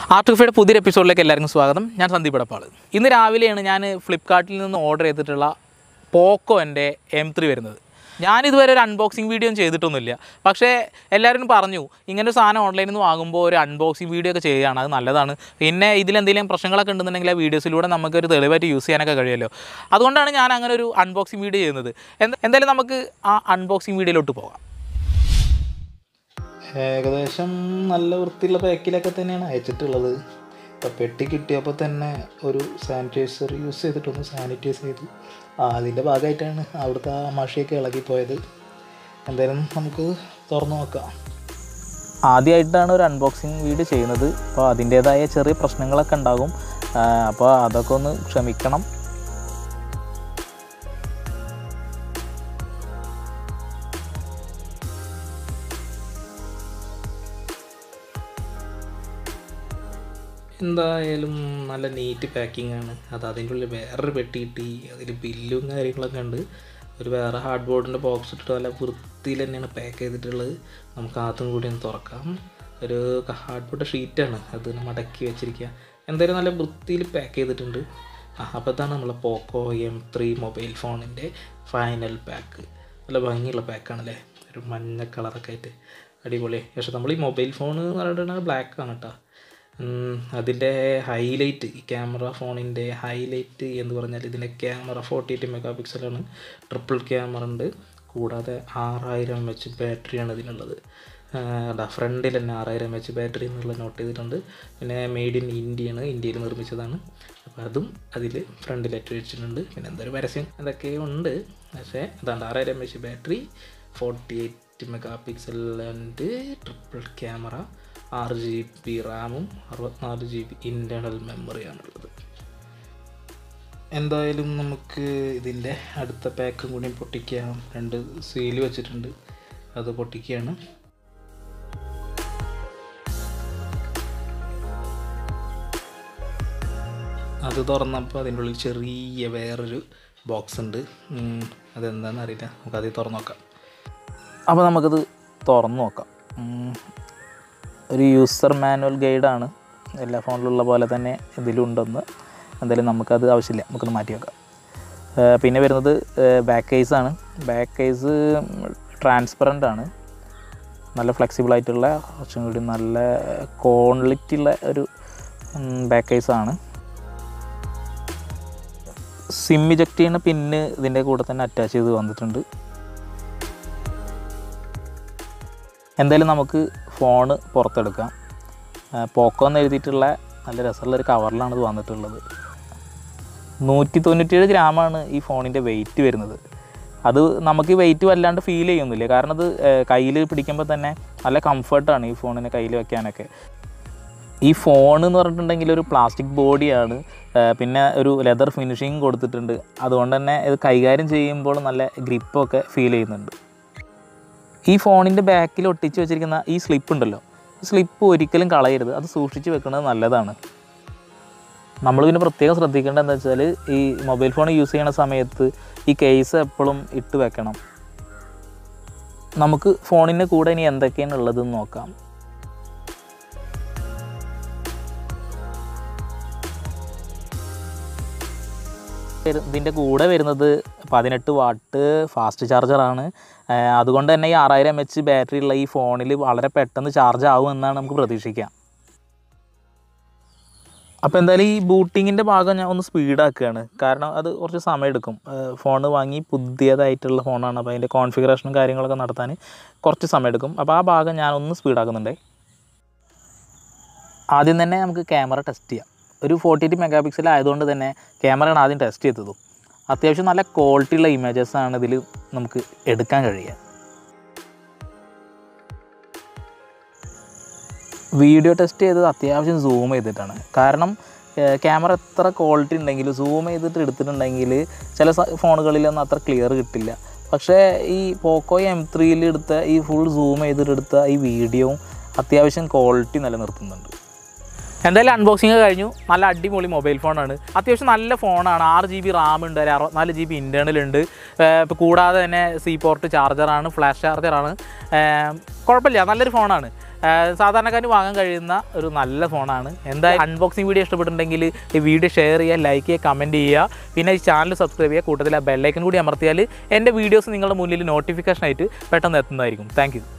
ആർട്ടിഫയുടെ പുതിയൊരു എപ്പിസോഡിലേക്ക് എല്ലാവർക്കും സ്വാഗതം ഞാൻ സന്ദീപ് എടപ്പാൾ ഇന്ന് രാവിലെയാണ് ഞാൻ ഫ്ലിപ്കാർട്ടിൽ നിന്ന് ഓർഡർ ചെയ്തിട്ടുള്ള പോക്കോ എൻ്റെ എം ത്രീ വരുന്നത് ഞാനിതുവരെ ഒരു അൺബോക്സിങ് വീഡിയോ ചെയ്തിട്ടൊന്നുമില്ല പക്ഷേ എല്ലാവരും പറഞ്ഞു ഇങ്ങനെ ഒരു സാധനം ഓൺലൈനിൽ നിന്ന് വാങ്ങുമ്പോൾ ഒരു അൺബോക്സിങ് വീഡിയോ ഒക്കെ ചെയ്യുകയാണ് അത് നല്ലതാണ് പിന്നെ ഇതിലെന്തെങ്കിലും പ്രശ്നങ്ങളൊക്കെ ഉണ്ടെന്നുണ്ടെങ്കിൽ ആ വീഡിയോസിലൂടെ നമുക്കൊരു തെളിവായിട്ട് യൂസ് ചെയ്യാനൊക്കെ കഴിയുമല്ലോ അതുകൊണ്ടാണ് ഞാൻ അങ്ങനെ ഒരു അൺബോക്സിങ് വീഡിയോ ചെയ്യുന്നത് എന്ത- എന്തായാലും നമുക്ക് ആ അൺബോക്സിങ് വീഡിയോയിലോട്ട് പോകാം ഏകദേശം നല്ല വൃത്തിയുള്ള പാക്കിലൊക്കെ തന്നെയാണ് അയച്ചിട്ടുള്ളത് അപ്പോൾ പെട്ടി കിട്ടിയപ്പോൾ തന്നെ ഒരു സാനിറ്റൈസർ യൂസ് ചെയ്തിട്ടൊന്ന് സാനിറ്റൈസ് ചെയ്തു ആ അതിൻ്റെ ഭാഗമായിട്ടാണ് അവിടുത്തെ ആ മഷിയൊക്കെ ഇളകിപ്പോയത് എന്തായാലും നമുക്ക് തുറന്നു നോക്കാം ആദ്യമായിട്ടാണ് ഒരു അൺബോക്സിങ് വീഡിയോ ചെയ്യുന്നത് അപ്പോൾ അതിൻ്റേതായ ചെറിയ പ്രശ്നങ്ങളൊക്കെ ഉണ്ടാകും ആ, അപ്പോൾ അതൊക്കെ ഒന്ന് ക്ഷമിക്കണം എന്തായാലും നല്ല നീറ്റ് പാക്കിംഗ് ആണ് അത് അതിൻ്റെ ഉള്ളിൽ വേറൊരു പെട്ടി കിട്ടി അതിൽ ബില്ലും കാര്യങ്ങളൊക്കെ ഉണ്ട് ഒരു വേറെ ഹാർഡ് ബോർഡിൻ്റെ ബോക്സ് ഇട്ടിട്ട് നല്ല വൃത്തിയിൽ തന്നെയാണ് പാക്ക് ചെയ്തിട്ടുള്ളത് നമുക്ക് ആദ്യം കൂടി ഒന്ന് തുറക്കാം ഒരു ഹാർഡ് ബോർഡ് ഷീറ്റാണ് അത് മടക്കി വെച്ചിരിക്കുക എന്തായാലും നല്ല വൃത്തിയിൽ പാക്ക് ചെയ്തിട്ടുണ്ട് ആ അപ്പോൾ ഇതാണ് നമ്മളെ പോക്കോ എം ത്രീ മൊബൈൽ ഫോണിൻ്റെ ഫൈനൽ പാക്ക് നല്ല ഭംഗിയുള്ള പാക്കാണല്ലേ ഒരു മഞ്ഞ കളറൊക്കെ ആയിട്ട് അടിപൊളി പക്ഷെ നമ്മൾ ഈ മൊബൈൽ ഫോൺ എന്ന് പറഞ്ഞിട്ടുണ്ടെങ്കിൽ ബ്ലാക്ക് ആണ് കേട്ടോ അതിൻ്റെ ഹൈലൈറ്റ് ഈ ക്യാമറ ഫോണിൻ്റെ ഹൈലൈറ്റ് എന്ന് പറഞ്ഞാൽ ഇതിൻ്റെ ക്യാമറ ഫോർട്ടി എയ്റ്റ് മെഗാ പിക്സലാണ് ട്രിപ്പിൾ ക്യാമറ ഉണ്ട് കൂടാതെ ആറായിരം എം എച്ച് ബാറ്ററിയാണ് ഇതിനുള്ളത് അതാ ഫ്രണ്ടിൽ തന്നെ ആറായിരം എം എച്ച് ബാറ്ററി എന്നുള്ള നോട്ട് ചെയ്തിട്ടുണ്ട് പിന്നെ മെയ്ഡ് ഇൻ ഇന്ത്യയാണ് ഇന്ത്യയിൽ നിർമ്മിച്ചതാണ് അപ്പോൾ അതും അതിൽ ഫ്രണ്ടിലായിട്ട് വെച്ചിട്ടുണ്ട് പിന്നെ എന്തൊരു പരസ്യം അതൊക്കെ ഉണ്ട് പക്ഷേ അതാണ്ട് ആറായിരം M H battery forty eight mega pixel and triple camera ആറ് ജി ബി റാമും അറുപത്തിനാല് ജി ബി ഇൻറ്റേർണൽ മെമ്മറിയാണുള്ളത് എന്തായാലും നമുക്ക് ഇതിൻ്റെ അടുത്ത പാക്കും കൂടി പൊട്ടിക്കാം രണ്ട് സീല് വെച്ചിട്ടുണ്ട് അത് പൊട്ടിക്കുകയാണ് അത് തുറന്നപ്പോൾ അതിൻ്റെ ഉള്ളിൽ ചെറിയ വേറൊരു ബോക്സ് ഉണ്ട് ഉം, അതെന്താണെന്ന് അറിയില്ല നമുക്ക് അത് തുറന്ന് നോക്കാം അപ്പോൾ നമുക്കത് തുറന്നു നോക്കാം ഉം. ഒരു യൂസർ മാനുവൽ ഗൈഡാണ് എല്ലാ ഫോണിലുള്ള പോലെ തന്നെ ഇതിലുണ്ടെന്ന് എന്തായാലും നമുക്കത് ആവശ്യമില്ല നമുക്കൊന്ന് മാറ്റി വെക്കാം ആ, പിന്നെ വരുന്നത് ബാക്ക് കേസാണ് ബാക്ക് കേസ് ട്രാൻസ്പെറൻ്റ് ആണ് നല്ല ഫ്ലെക്സിബിൾ ആയിട്ടുള്ള കുറച്ചും കൂടി നല്ല ക്വാളിറ്റി ഉള്ള ഒരു ബാക്ക് കേസാണ് സിം ഇജക്റ്റ് ചെയ്യുന്ന പിന്ന് ഇതിൻ്റെ കൂടെ തന്നെ അറ്റാച്ച് ചെയ്ത് വന്നിട്ടുണ്ട് എന്തായാലും നമുക്ക് ഫോണ് പുറത്തെടുക്കാം ആ, പോക്കോ എന്ന് എഴുതിയിട്ടുള്ള നല്ല രസമുള്ള ഒരു കവറിലാണ് ഇത് വന്നിട്ടുള്ളത് നൂറ്റി തൊണ്ണൂറ്റേഴ് ഗ്രാമാണ് ഈ ഫോണിൻ്റെ വെയിറ്റ് വരുന്നത് അത് നമുക്ക് വെയിറ്റ് വല്ലാണ്ട് ഫീൽ ചെയ്യുന്നില്ല കാരണം അത് കയ്യിൽ പിടിക്കുമ്പോൾ തന്നെ നല്ല കംഫർട്ടാണ് ഈ ഫോണിനെ കയ്യിൽ വെക്കാനൊക്കെ ഈ ഫോൺ എന്ന് പറഞ്ഞിട്ടുണ്ടെങ്കിൽ ഒരു പ്ലാസ്റ്റിക് ബോഡിയാണ് ആ, പിന്നെ ഒരു ലെതർ ഫിനിഷിങ് കൊടുത്തിട്ടുണ്ട് അതുകൊണ്ട് തന്നെ ഇത് കൈകാര്യം ചെയ്യുമ്പോൾ നല്ല ഗ്രിപ്പൊക്കെ ഫീൽ ചെയ്യുന്നുണ്ട് ഈ ഫോണിൻ്റെ ബാക്കിൽ ഒട്ടിച്ച് വെച്ചിരിക്കുന്ന ഈ സ്ലിപ്പ് ഉണ്ടല്ലോ ഈ സ്ലിപ്പ് ഒരിക്കലും കളയരുത് അത് സൂക്ഷിച്ച് വെക്കുന്നത് നല്ലതാണ് നമ്മൾ പിന്നെ പ്രത്യേകം ശ്രദ്ധിക്കേണ്ടത് എന്താ വെച്ചാൽ ഈ മൊബൈൽ ഫോൺ യൂസ് ചെയ്യണ സമയത്ത് ഈ കേസ് എപ്പോഴും ഇട്ട് വെക്കണം നമുക്ക് ഫോണിൻ്റെ കൂടെ ഇനി എന്തൊക്കെയാണ് ഉള്ളതെന്ന് നോക്കാം വരു- ഇതിൻ്റെ കൂടെ വരുന്നത് പതിനെട്ട് വാട്ട് ഫാസ്റ്റ് ചാർജറാണ് ഏഹ് അതുകൊണ്ട് തന്നെ ഈ ആറായിരം എം എച്ച് ബാറ്ററി ഉള്ള ഈ ഫോണിൽ വളരെ പെട്ടെന്ന് ചാർജ് ആവും എന്നാണ് നമുക്ക് പ്രതീക്ഷിക്കാം അപ്പോൾ എന്തായാലും ഈ ബൂട്ടിങ്ങിൻ്റെ ഭാഗം ഞാൻ ഒന്ന് സ്പീഡാക്കുകയാണ് കാരണം അത് കുറച്ച് സമയം എടുക്കും ഫോൺ വാങ്ങി പുതിയതായിട്ടുള്ള ഫോണാണ് അപ്പോൾ അതിൻ്റെ കോൺഫിഗറേഷനും കാര്യങ്ങളൊക്കെ നടത്താൻ കുറച്ച് സമയം എടുക്കും അപ്പോൾ ആ ഭാഗം ഞാൻ ഒന്ന് സ്പീഡാക്കുന്നുണ്ട് ആദ്യം തന്നെ നമുക്ക് ക്യാമറ ടെസ്റ്റ് ചെയ്യാം ഒരു ഫോർട്ടി എയ്റ്റ് മെഗാ പിക്സൽ ആയതുകൊണ്ട് തന്നെ ക്യാമറയാണ് ആദ്യം ടെസ്റ്റ് ചെയ്തതും അത്യാവശ്യം നല്ല ക്വാളിറ്റി ഉള്ള ഇമേജസ് ആണ് ഇതിൽ നമുക്ക് എടുക്കാൻ കഴിയുക വീഡിയോ ടെസ്റ്റ് ചെയ്തത് അത്യാവശ്യം സൂം ചെയ്തിട്ടാണ് കാരണം ക്യാമറ എത്ര ക്വാളിറ്റി ഉണ്ടെങ്കിലും സൂം ചെയ്തിട്ട് എടുത്തിട്ടുണ്ടെങ്കിൽ ചില സ- ഫോണുകളിലൊന്നും അത്ര ക്ലിയർ കിട്ടില്ല പക്ഷേ ഈ പോക്കോ എം ത്രീയിൽ എടുത്ത ഈ ഫുൾ സൂം ചെയ്തിട്ട് എടുത്ത ഈ വീഡിയോവും അത്യാവശ്യം ക്വാളിറ്റി നിലനിർത്തുന്നുണ്ട് എന്തായാലും അൺബോക്സിങ് കഴിഞ്ഞു നല്ല അടിപൊളി മൊബൈൽ ഫോണാണ് അത്യാവശ്യം നല്ല ഫോണാണ് ആറ് ജി ബി റാം ഉണ്ട് ഒരു അറുപത്തിനാല് ജി ബി ഇൻറ്റേർണൽ ഉണ്ട് ഇപ്പോൾ കൂടാതെ തന്നെ സി പോർട്ട് ചാർജറാണ് ഫ്ലാഷ് ചാർജറാണ് കുഴപ്പമില്ല നല്ലൊരു ഫോണാണ് സാധാരണക്കാരന് വാങ്ങാൻ കഴിയുന്ന ഒരു നല്ല ഫോണാണ് എന്തായാലും അൺബോക്സിങ് വീഡിയോ ഇഷ്ടപ്പെട്ടിട്ടുണ്ടെങ്കിൽ ഈ വീഡിയോ ഷെയർ ചെയ്യുക ലൈക്ക് ചെയ്യുക കമൻറ്റ് ചെയ്യുക പിന്നെ ഈ ചാനൽ സബ്സ്ക്രൈബ് ചെയ്യുക കൂട്ടത്തിൽ ആ ബെല്ലൈക്കൻ കൂടി അമർത്തിയാൽ എൻ്റെ വീഡിയോസ് നിങ്ങളുടെ മുന്നിൽ നോട്ടിഫിക്കേഷൻ ആയിട്ട് പെട്ടെന്ന് എത്തുന്നതായിരിക്കും താങ്ക്